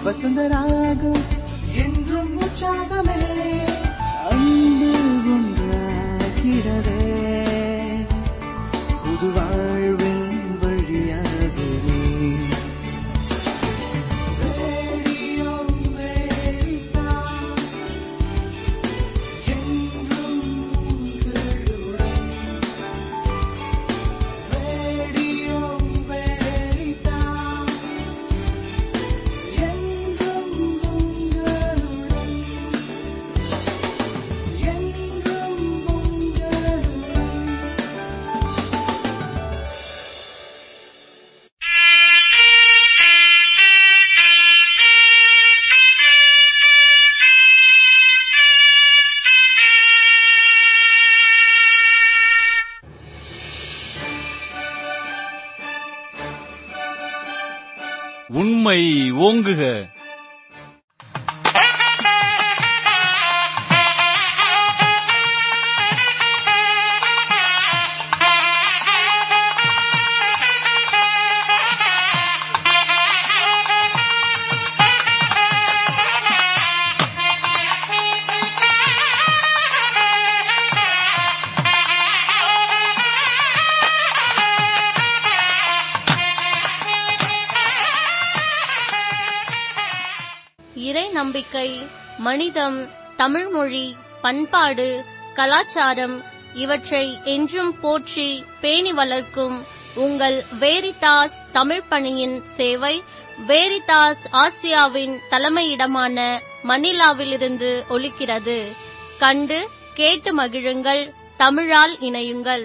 வசந்தராகம் என்றும் உற்சாகமே அன்பு ஒன்றாகிடவே புது வாழ்வின் வழியாகவே ரேடியோ அமெரிக்கா, என்றும் உங்களுடன். ரேடியோ அமெரிக்கா, என்றும் உங்களுடன். என்றும் உங்களுடன். உண்மை ஓங்குக இறை நம்பிக்கை மனிதம் தமிழ்மொழி பண்பாடு கலாச்சாரம் இவற்றை என்றும் போற்றி பேணி வளர்க்கும் உங்கள் வேரிதாஸ் தமிழ் பணியின் சேவை வேரிதாஸ் ஆசியாவின் தலைமையிடமான மணிலாவிலிருந்து ஒலிக்கிறது கண்டு கேட்டு மகிழுங்கள் தமிழால் இணையுங்கள்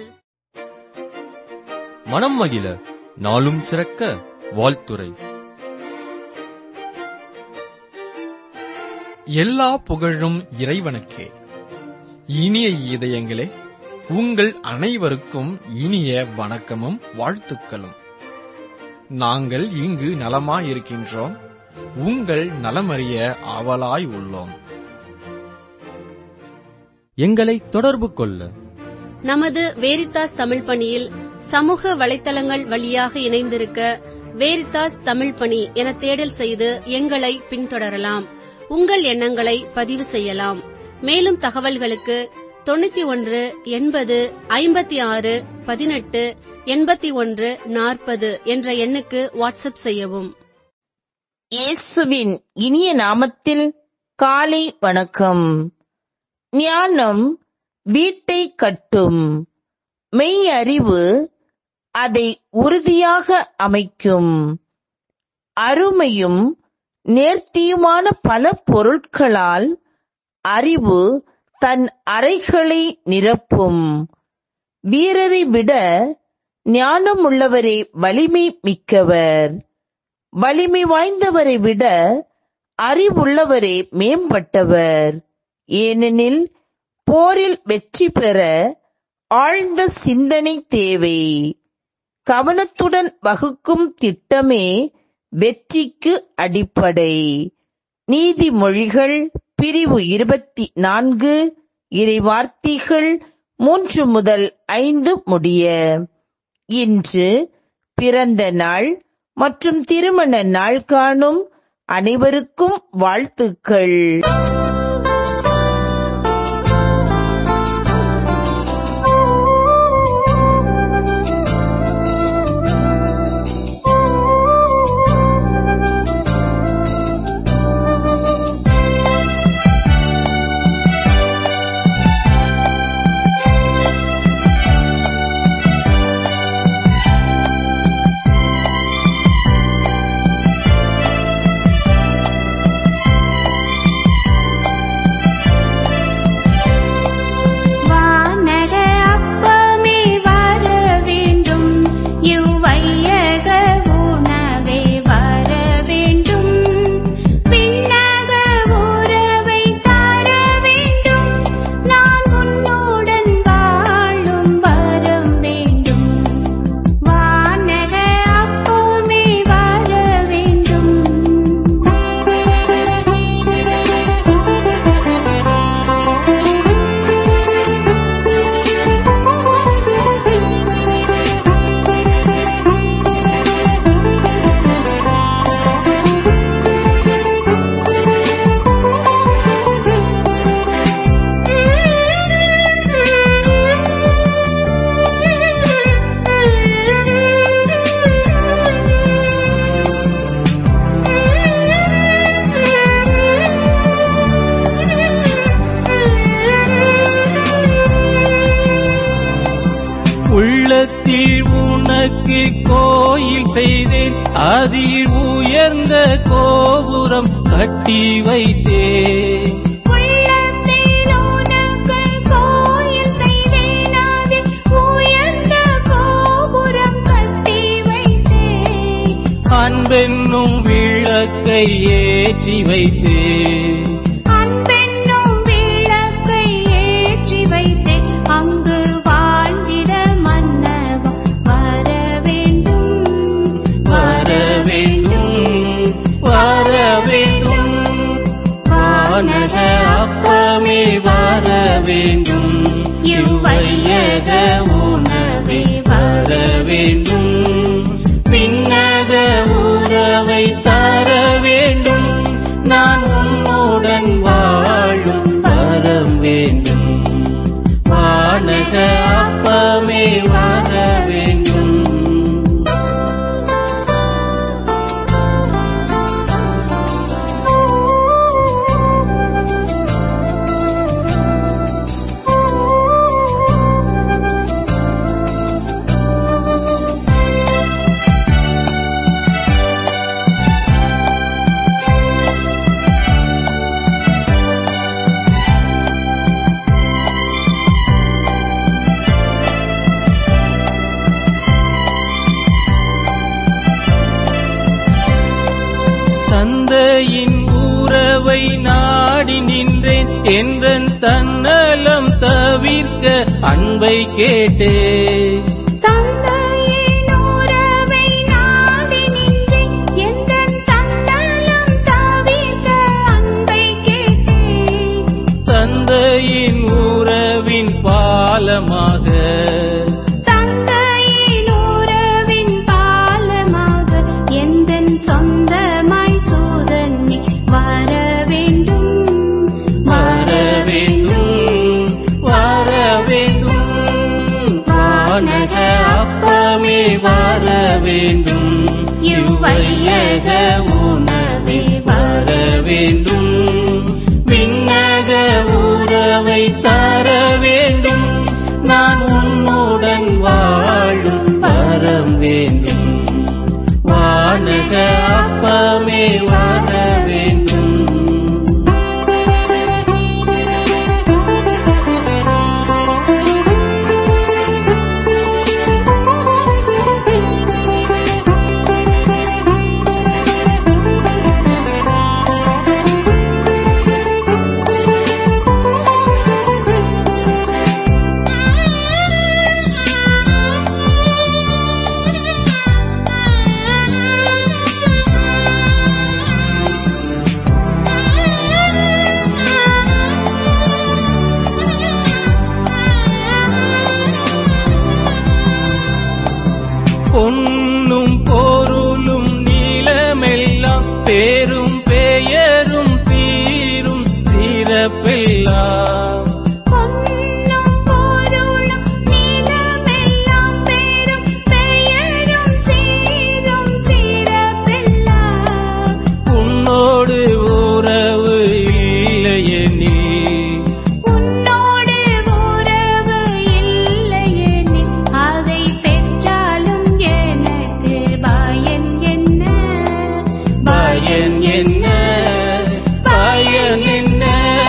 மனம் மகிழ நாளும் சிறக்க வாழ்த்துரை எல்லா புகழும் இறைவனுக்கே இனிய இதயங்களே உங்கள் அனைவருக்கும் இனிய வணக்கமும் வாழ்த்துக்களும் நாங்கள் இங்கு நலமாயிருக்கின்றோம் உங்கள் நலமறிய ஆவலாய் உள்ளோம் எங்களை தொடர்பு கொள்ள நமது வேரித்தாஸ் தமிழ் பணியில் சமூக வலைத்தளங்கள் வழியாக இணைந்திருக்க வேரித்தாஸ் தமிழ் பணி என தேடல் செய்து எங்களை பின்தொடரலாம் உங்கள் எண்ணங்களை பதிவு செய்யலாம் மேலும் தகவல்களுக்கு தொண்ணூத்தி ஒன்று எண்பது ஐம்பத்தி ஆறு பதினெட்டு எண்பத்தி ஒன்று நாற்பது என்ற எண்ணுக்கு வாட்ஸ்அப் செய்யவும் இயேசுவின் இனிய நாமத்தில் காலை வணக்கம் ஞானம் வீட்டை கட்டும் மெய் அறிவு அதை உறுதியாக அமைக்கும் அருமையும் நேர்த்தியுமான பல பொருட்களால் அறிவு தன் அறைகளை நிரப்பும் வீரரை விட ஞானமுள்ளவரே வலிமை மிக்கவர் வலிமை வாய்ந்தவரை விட அறிவுள்ளவரே மேம்பட்டவர் ஏனெனில் போரில் வெற்றி பெற ஆழ்ந்த சிந்தனை தேவை கவனத்துடன் வகுக்கும் திட்டமே வெற்றிக்கு அடிப்படை நீதிமொழிகள் பிரிவு இருபத்தி நான்கு இறைவார்த்தைகள் மூன்று முதல் ஐந்து முடிய இன்று பிறந்த நாள் மற்றும் திருமண நாள் காணும் அனைவருக்கும் வாழ்த்துக்கள் கட்டி வைத்தேன் உள்ளத்தில் உனக்கு கோயில் செய்தேன் அதில் உயர்ந்த கோபுரம் கட்டி வைத்தேன் அன்பென்னும் விளக்கை ஏற்றி வைத்தேன் அன்பென்னும் விளக்கை ஏற்றி வைத்தேன் அங்கு வாழ்ந்திட மன்னவா வர வேண்டும் வர வேண்டும் வர வேண்டும் வானக அப்பமே வர வேண்டும் இவ்வையக உணவே வர வேண்டும் பின்னக உறவை தர வேண்டும் நான் உன்னுடன் வாழும் வரம் வேண்டும் வானக அப்பமே வர வேண்டும் தந்தையின் உறவை நாடி நின்றேன் என்றன் தன்னலம் தவிர்க்க அன்பை கேட்டேன் தந்தையின் உறவை நாடி நின்றேன் எந்தன் தன்னலம் தவிர்க்க அன்பை கேட்டேன் தந்தையின் உறவின் பாலமாக தந்தையின் உறவின் பாலமாக எந்தன் சொந்தமாய் சூதன்னி வர வேண்டும் வர வேண்டும் வர வேண்டும் வானக அப்பமே வர வேண்டும் இவ்வையக உணவே வர வேண்டும் விண்ணக உறவை தர வேண்டும் நான் உன்னுடன் வாழும் வரம் வேண்டும் வானக அப்பமே வர வேண்டும் பொன்னும் பொருளும் நீளமெல்லாம் பேரும் பெயரும் தீரும் சிறப்பெல்லாம் பொன்னும் பொருளும் நிலமெல்லாம் பேரும் பெயரும் சீரும் சிறப்பெல்லாம் உன்னோடு உறவு இல்லையெனி உன்னோடு உறவு இல்லையெனில் அதை பெற்றாலும் எனக்கு பயன் என்ன பயன் என்ன பயன் என்ன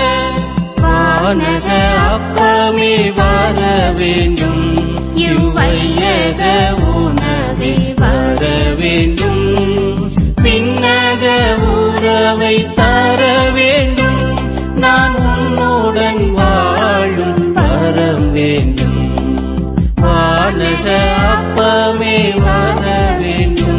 வானக அப்பமே வர வேண்டும் இவ்வையக உணவே வர வேண்டும் பின்னக உறவை தர வேண்டும் நான் உன்னுடன் வாழும் வரம் வேண்டும் வானக அப்பமே வர வேண்டும்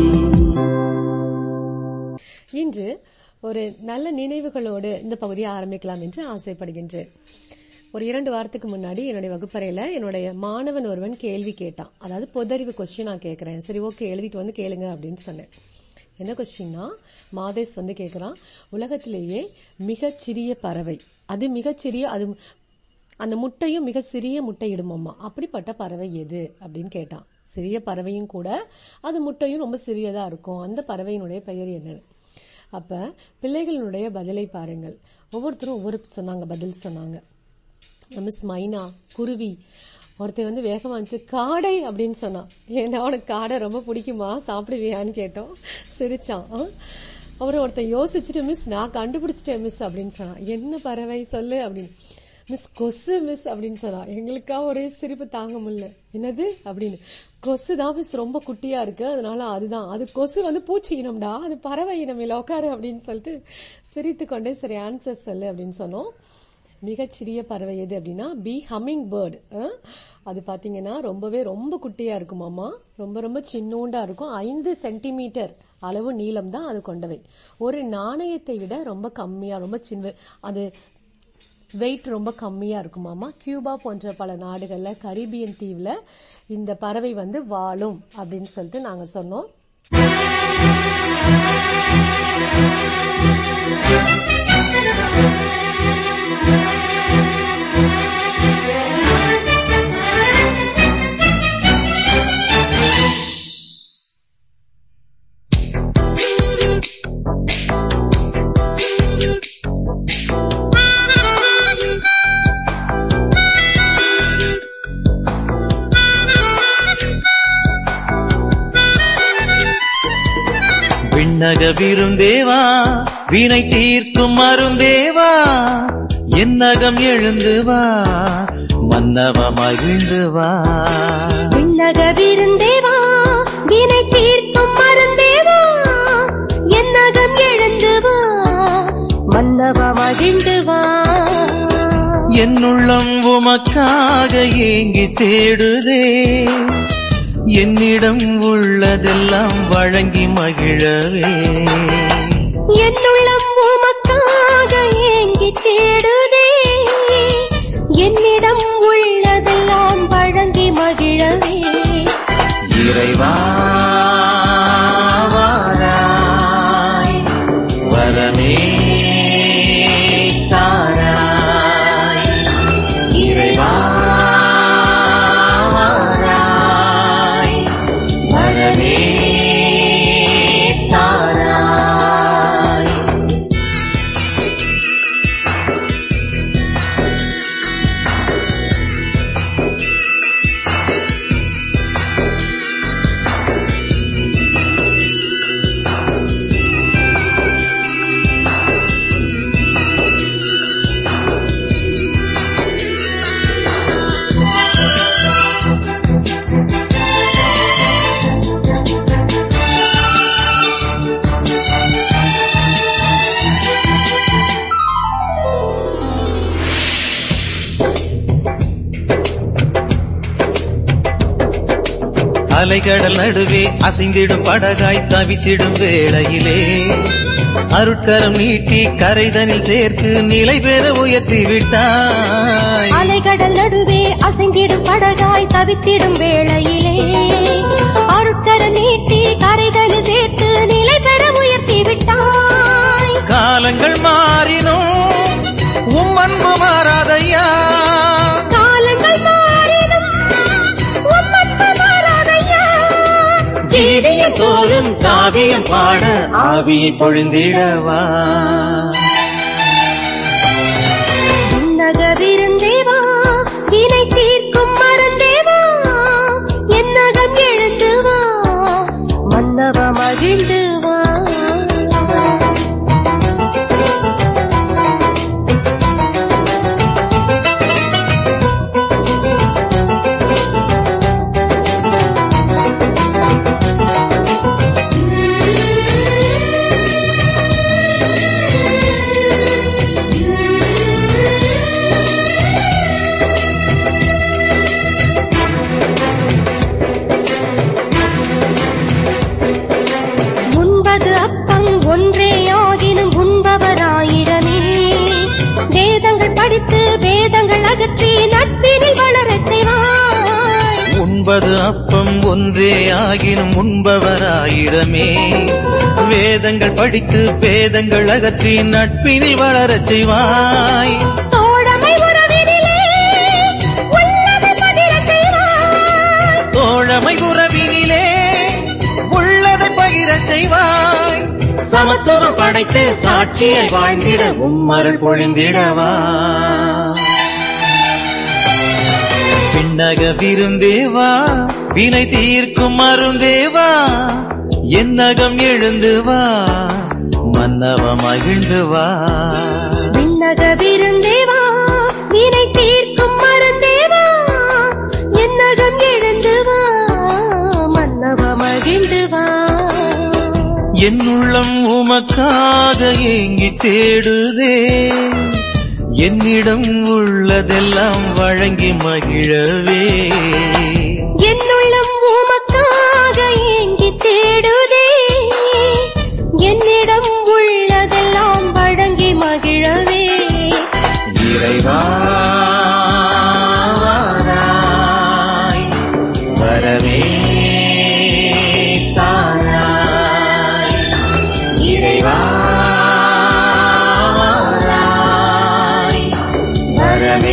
இன்று ஒரு நல்ல நினைவுகளோடு இந்த பகுதியை ஆரம்பிக்கலாம் என்று ஆசைப்படுகின்றேன் ஒரு இரண்டு வாரத்துக்கு முன்னாடி என்னுடைய வகுப்பறையில என்னுடைய மாணவன் ஒருவன் கேள்வி கேட்டான் அதாவது பொதறிவு கொஸ்டின் நான் கேட்கறேன் சரி ஓகே எழுதிட்டு வந்து கேளுங்க அப்படின்னு சொன்னேன் என்ன கொஸ்டின்னா மாதேஷ் வந்து கேட்கறான் உலகத்திலேயே மிகச் சிறிய பறவை அது மிகச்சிறிய அது அந்த முட்டையும் மிக சிறிய முட்டையிடுமாம்மா அப்படிப்பட்ட பறவை எது அப்படின்னு கேட்டான் சிறிய பறவையும் கூட அது முட்டையும் ரொம்ப சிறியதா இருக்கும் அந்த பறவையினுடைய பெயர் என்னது அப்ப பிள்ளைகளுடைய பதிலை பாருங்கள் ஒவ்வொருத்தரும் ஒவ்வொரு சொன்னாங்க பதில் சொன்னாங்க மிஸ் மைனா குருவி ஒருத்தன் வந்து வேகமா இருந்துச்சு காடை அப்படின்னு சொன்னான் ஏன்னா அவனுக்கு காடை ரொம்ப பிடிக்குமா சாப்பிடுவியான்னு கேட்டோம் சிரிச்சான் ஆ? அப்புறம் ஒருத்தன் யோசிச்சுட்டு மிஸ் நான் கண்டுபிடிச்சிட்டேன் மிஸ் அப்படின்னு சொன்னான் என்ன பறவை சொல்லு அப்படின்னு மிஸ் கொசு மிஸ் அப்படின்னு சொன்னா எங்களுக்கா ஒரே சிரிப்பு தாங்க முடியல என்னது அப்படின்னு கொசு தான் மிஸ் ரொம்ப குட்டியா இருக்கு அதனால அதுதான் அது கொசு வந்து பூச்சி இனம்டா அது பறவை இனம் இல்ல உட்காரு அப்படின்னு சொல்லிட்டு சிரித்து கொண்டே சரி ஆன்சர் சொல்லு அப்படின்னு சொன்னோம் மிகச்சிறிய பறவை எது அப்படின்னா பி ஹம்மிங் பேர்டு அது பாத்தீங்கன்னா ரொம்பவே ரொம்ப குட்டியா இருக்குமாமா ரொம்ப ரொம்ப சின்னூண்டா இருக்கும் ஐந்து சென்டிமீட்டர் அளவு நீளம் தான் அது கொண்டவை ஒரு நாணயத்தை விட ரொம்ப கம்மியா ரொம்ப சின்ன அது வெயிட் ரொம்ப கம்மியா இருக்குமாமா கியூபா போன்ற பல நாடுகள்ல கரீபியன் தீவுல இந்த பறவை வந்து வாழும் அப்படின்னு சொல்லிட்டு நாங்க சொன்னோம் விண்ணக விருந்தேவா வினை தீர்க்கும் மருந்தேவா என்னகம் எழுந்து வா மன்னவ மகிழ்ந்து வா விண்ணக விருந்தேவா வினை தீர்க்கும் மருந்தேவா என்னகம் எழுந்து வா மன்னவ மகிழ்ந்து வா என்னுள்ளம் உமக்காக ஏங்கி தேடுதே என்னிடம் உள்ளதெல்லாம் வழங்கி மகிழவே என்னுள்ளம் உமக்காக ஏங்கி தேடுதே என்னிடம் உள்ளதெல்லாம் வழங்கி மகிழவே இறைவா வாராய் வரமே தாராய் இறைவா வாராய் வரமே தாராய் அலைகடல் நடுவே அசைந்திடும் படகாய் தவித்திடும் வேளையிலே அருட்கரம் நீட்டி கரைதனில் சேர்த்து நிலை பெற உயர்த்தி விட்டாய் அலைகடல் நடுவே அசைந்திடும் படகாய் தவித்திடும் வேளையிலே அருட்கர நீட்டி கரைதலில் சேர்த்து நிலை பெற உயர்த்தி விட்டாய் காலங்கள் மாறினோம் உம் அன்பு மாறாதையா காலங்கள் மாறினும் உம் அன்பு மாறாதையா. ஜீவியம் தோறும் காவியம் பாட ஆவியை பொழிந்திடவா விண்ணக விருந்தேவா வினை தீர்க்கும் மருந்தேவா என்னகம் எழுந்து வா மன்னவ மகிழ்ந்து வா உண்பது அப்பம் ஒன்றே ஆகினும் உண்பவராயிரமே வேதங்கள் படித்து வேதங்கள் அகற்றி நட்பினில் வளரச் செய்வாய் உண்பது அப்பம் ஒன்றே ஆகினும் உண்பவராயிரமே வேதங்கள் படித்து பேதங்கள் அகற்றி நட்பினில் வளரச் செய்வாய் தோழமை உறவினிலே உள்ளதை மகிழச் செய்வாய் தோழமை உறவினிலே உள்ளதை பகிரச் செய்வாய் சமத்துவம் படைத்து சாட்சியை வாழ்ந்திட உம்மருள் பொழிந்திடவா பின்னக விருந்தேவா வினை தீர்க்கும் மருந்தேவா என்னகம் எழுந்து வா மன்னவ மகிழ்ந்து வா விண்ணக விருந்தேவா வினை தீர்க்கும் மருந்தேவா என்னகம் எழுந்து வா மன்னவ மகிழ்ந்து வா என் உள்ளம் உமக்காக ஏங்கி தேடுதே என்னிடம் உள்ளதெல்லாம் வழங்கி மகிழவே என்னுள்ளம் உமக்காக ஏங்கி தேடுதே என்னிடம் உள்ளதெல்லாம் வழங்கி மகிழவே இறைவா வாராய், வரவே தாராய். இறைவா வாராய், வரவே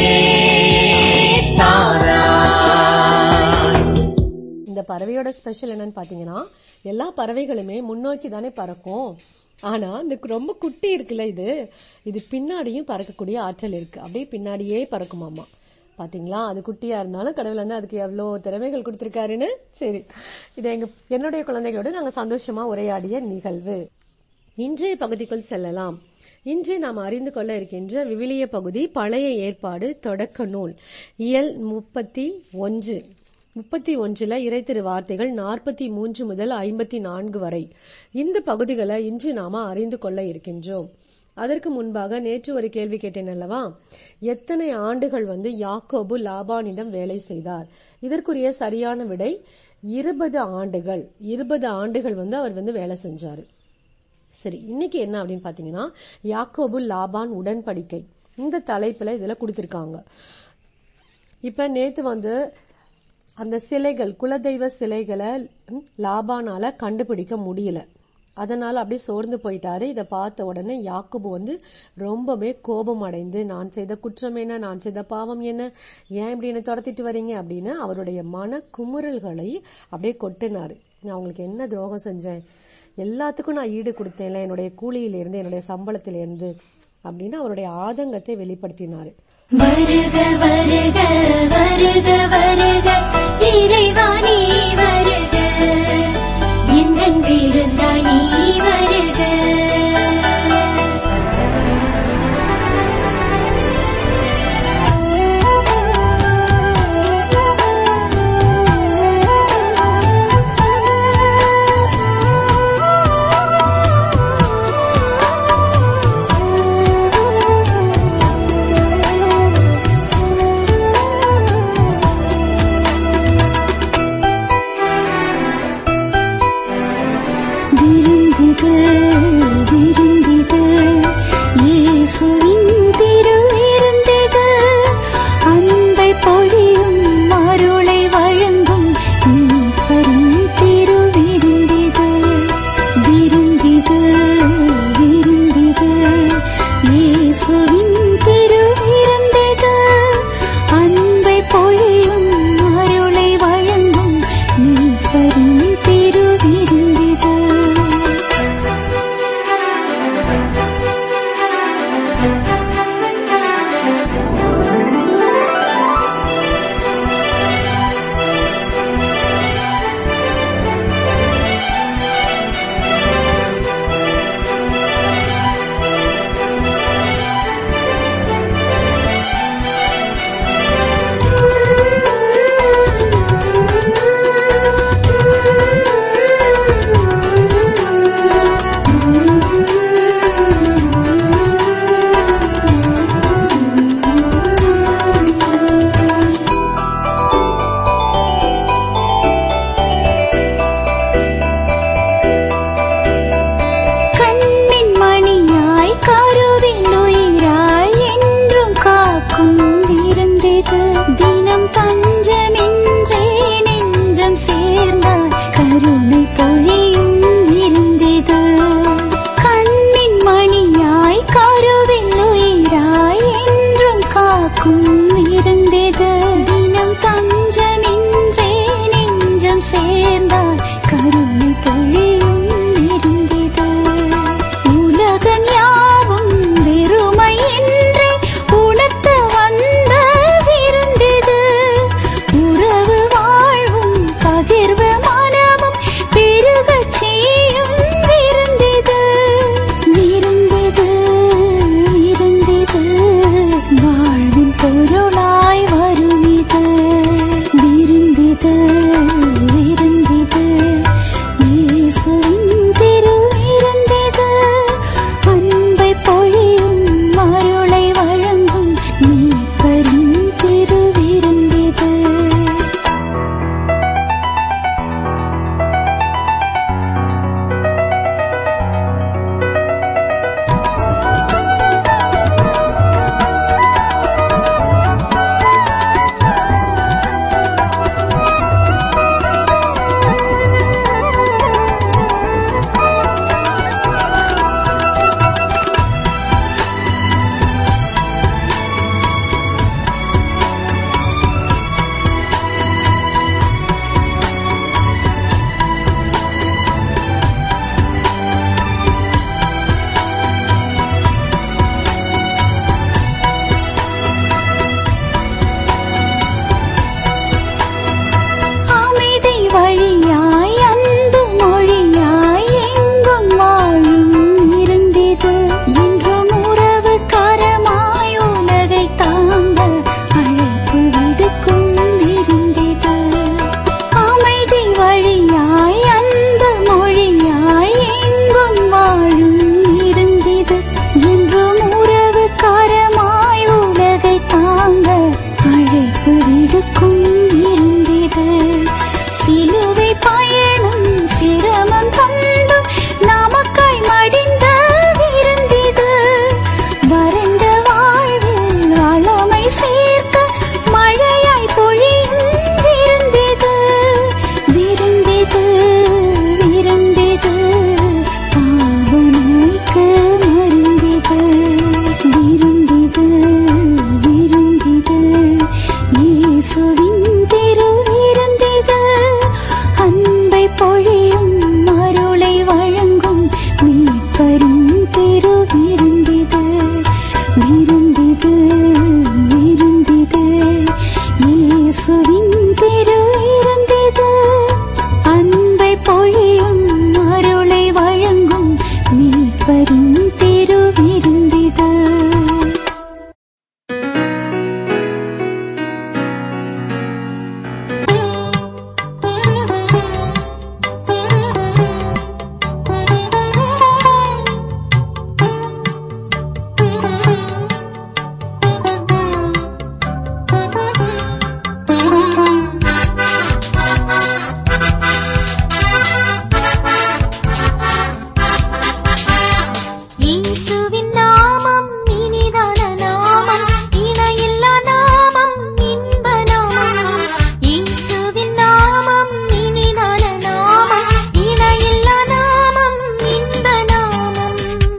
தாராய். இந்த பறவையோட ஸ்பெஷல் என்னன்னு பாத்தீங்கன்னா எல்லா பறவைகளுமே முன்னோக்கி தானே பறக்கும் ஆனா இந்த ரொம்ப குட்டி இருக்குல்ல இது இது பின்னாடியும் பறக்கக்கூடிய ஆற்றல் இருக்கு அப்படியே பின்னாடியே பறக்குமாமா பாத்தீங்களா அது குட்டியா இருந்தாலும் கடவுள் வந்து அதுக்கு எவ்வளவு திறமைகள் கொடுத்திருக்காருன்னு சரி இது எங்க என்னுடைய குழந்தைகளோட நாங்க சந்தோஷமா உரையாடிய நிகழ்வு இன்றைய பகுதிக்குள் செல்லலாம் இன்று நாம் அறிந்து கொள்ள இருக்கின்ற விவிலிய பகுதி பழைய ஏற்பாடு தொடக்க நூல் இயல் முப்பத்தி ஒன்று முப்பத்தி ஒன்றுல இறைத்திரு வார்த்தைகள் நாற்பத்தி மூன்று முதல் ஐம்பத்தி நான்கு வரை இந்த பகுதிகளை இன்று நாம அறிந்து கொள்ள இருக்கின்றோம் அதற்கு முன்பாக நேற்று ஒரு கேள்வி கேட்டேன் அல்லவா எத்தனை ஆண்டுகள் வந்து யாக்கோபு லாபானிடம் வேலை செய்தார் இதற்குரிய சரியான விடை இருபது ஆண்டுகள் இருபது ஆண்டுகள் வந்து அவர் வந்து வேலை செஞ்சாரு சரி இன்னைக்கு என்ன அப்படின்னு பாத்தீங்கன்னா யாக்கோபு லாபான் உடன்படிக்கை இந்த தலைப்புல இதுல கொடுத்திருக்காங்க இப்ப நேத்து வந்து அந்த சிலைகள் குலதெய்வ சிலைகளை ம், லாபானால கண்டுபிடிக்க முடியல அதனால அப்படியே சோர்ந்து போயிட்டாரு இதை பார்த்த உடனே யாக்கோபு வந்து ரொம்பவே கோபம் அடைந்து நான் செய்த குற்றம் என்ன நான் செய்த பாவம் என்ன ஏன் இப்படி என்ன துரத்திட்டு வரீங்க அப்படின்னு அவருடைய மன குமுறல்களை அப்படியே கொட்டினாரு நான் உங்களுக்கு என்ன துரோகம் செஞ்சேன் எல்லாத்துக்கும் நான் ஈடு கொடுத்தேன்ல என்னுடைய கூலியிலிருந்து என்னுடைய சம்பளத்திலிருந்து அப்படின்னு அவருடைய ஆதங்கத்தை வெளிப்படுத்தினாரு வருக வருக வருக வருக இறைவாணி வருக எந்தன் விருந்தாணி வருக விருந்துக விருந்திது விருந்திது இயேசுவின் திரு விருந்திது அன்பை பொழியும் அருளை வழங்கும் மீட்பரின் திரு விருந்திது இயேசுவின் நாமம் இனிதான நாமம் இணையில்லா நாமம் இன்ப நாமம் இயேசுவின் நாமம் இனிதான நாமம் இணையில்லா நாமம் இன்ப நாமம்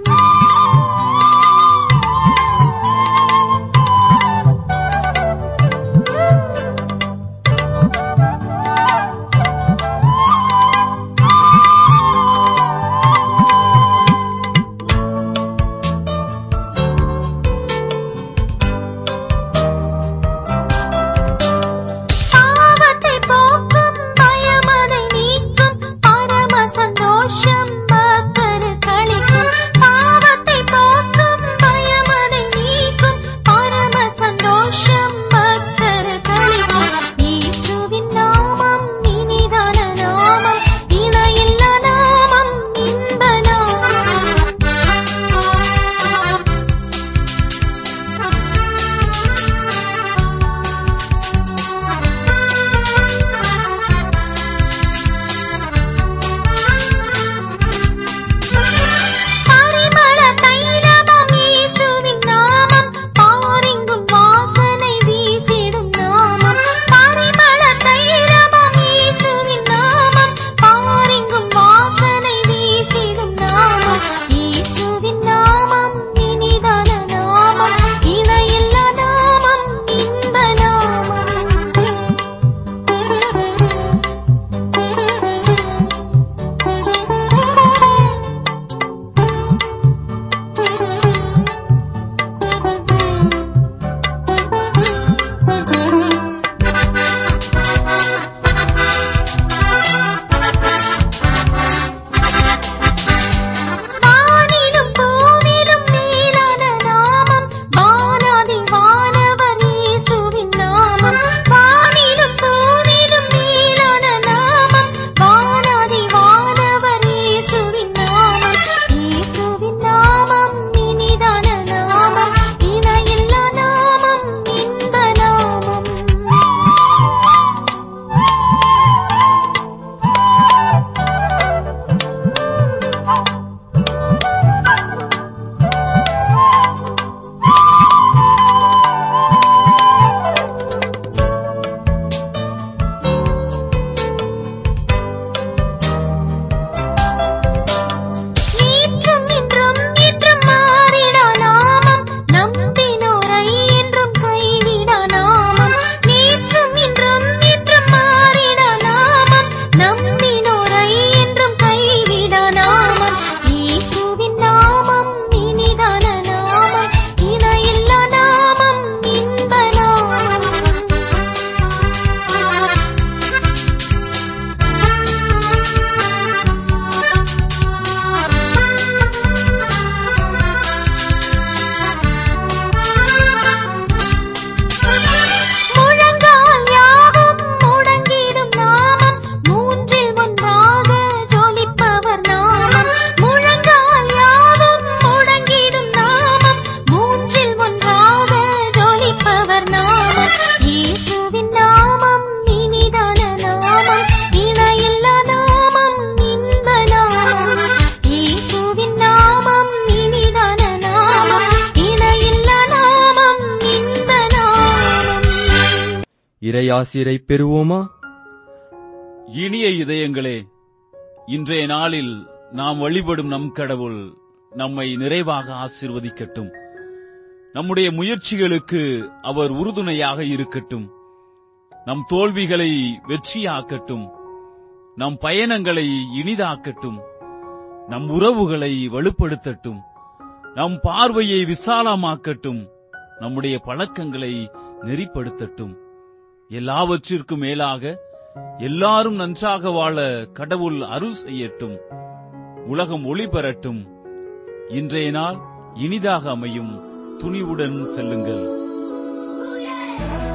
பாவத்தை போக்கும் பயமதை நீக்கும் பரம சந்தோஷம் பக்தர் களிக்கும் பாவத்தை போக்கும் பயமதை நீக்கும் பரம சந்தோஷம் பக்தர் களிக்கும் இயேசுவின் நாமம் இனிதான நாமம் இணையில்லா நாமம் இன்ப பரிமள தைலமாம் இயேசுவின் நாமம் பாரிங்கும் வாசனை வீசிடும் நாமம் பரிமள தைலமாம் இயேசுவின் நாமம் பாரிங்கும் வாசனை வீசிடும் நாமம் இயேசுவின் நாமம் இனிதான நாமம் இணையில்லா நாமம் இன்ப வானிலும் பூவிலும் மேலான நாமம் வானாதி வானவர் இயேசுவின் நாமம் வானிலும் பூவிலும் மேலான நாமம் வானாதி வானவர் இயேசுவின் நாமம் இயேசுவின் நாமம் இனிதான நாமம் இணையில்லா நாமம் இன்ப நாமம் நீற்றும் இன்றும் என்றும் மாறிடா நாமம் நம்பினோரை என்றும் கைவிடா நாமம் நீற்றும் இன்றும் என்றும் மாறிடா நாமம் நம்பினோரை என்றும் கைவிடா நாமம் இயேசுவின் நாமம் இனிதான நாமம் இணையில்லா நாமம் இன்ப முழங்கால் யாவும் முடங்கிடும் நாமம் மூன்றில் ஒன்றாக ஜொலிப்பவர் நாமம் முழங்கால் யாவும் முடங்கிடும் நாமம் மூன்றில் ஒன்றாக ஜொலிப்பவர் நாமம் இயேசுவின் நாமம் இனிதான நாமம் இணையில்லா நாமம் இன்ப நாமம் இயேசுவின் நாமம் இனிதான நாமம் இணையில்லா நாமம் இன்ப நாமம் இறையாசிரை பெறுவோமா இனிய இதயங்களே இன்றைய நாளில் நாம் வழிபடும் நம் கடவுள் நம்மை நிறைவாக ஆசீர்வதிக்கட்டும் நம்முடைய முயற்சிகளுக்கு அவர் உறுதுணையாக இருக்கட்டும் நம் தோல்விகளை வெற்றியாக்கட்டும் நம் பயணங்களை இனிதாக்கட்டும் நம் உறவுகளை வலுப்படுத்தட்டும் நம் பார்வையை விசாலமாக்கட்டும் நம்முடைய பழக்கங்களை நெறிப்படுத்தட்டும் எல்லாவற்றிற்கும் மேலாக எல்லாரும் நன்றாக வாழ கடவுள் அருள் செய்யட்டும் உலகம் ஒளி பெறட்டும் இன்றைய நாள் இனிதாக அமையும் துணிவுடன் செல்லுங்கள்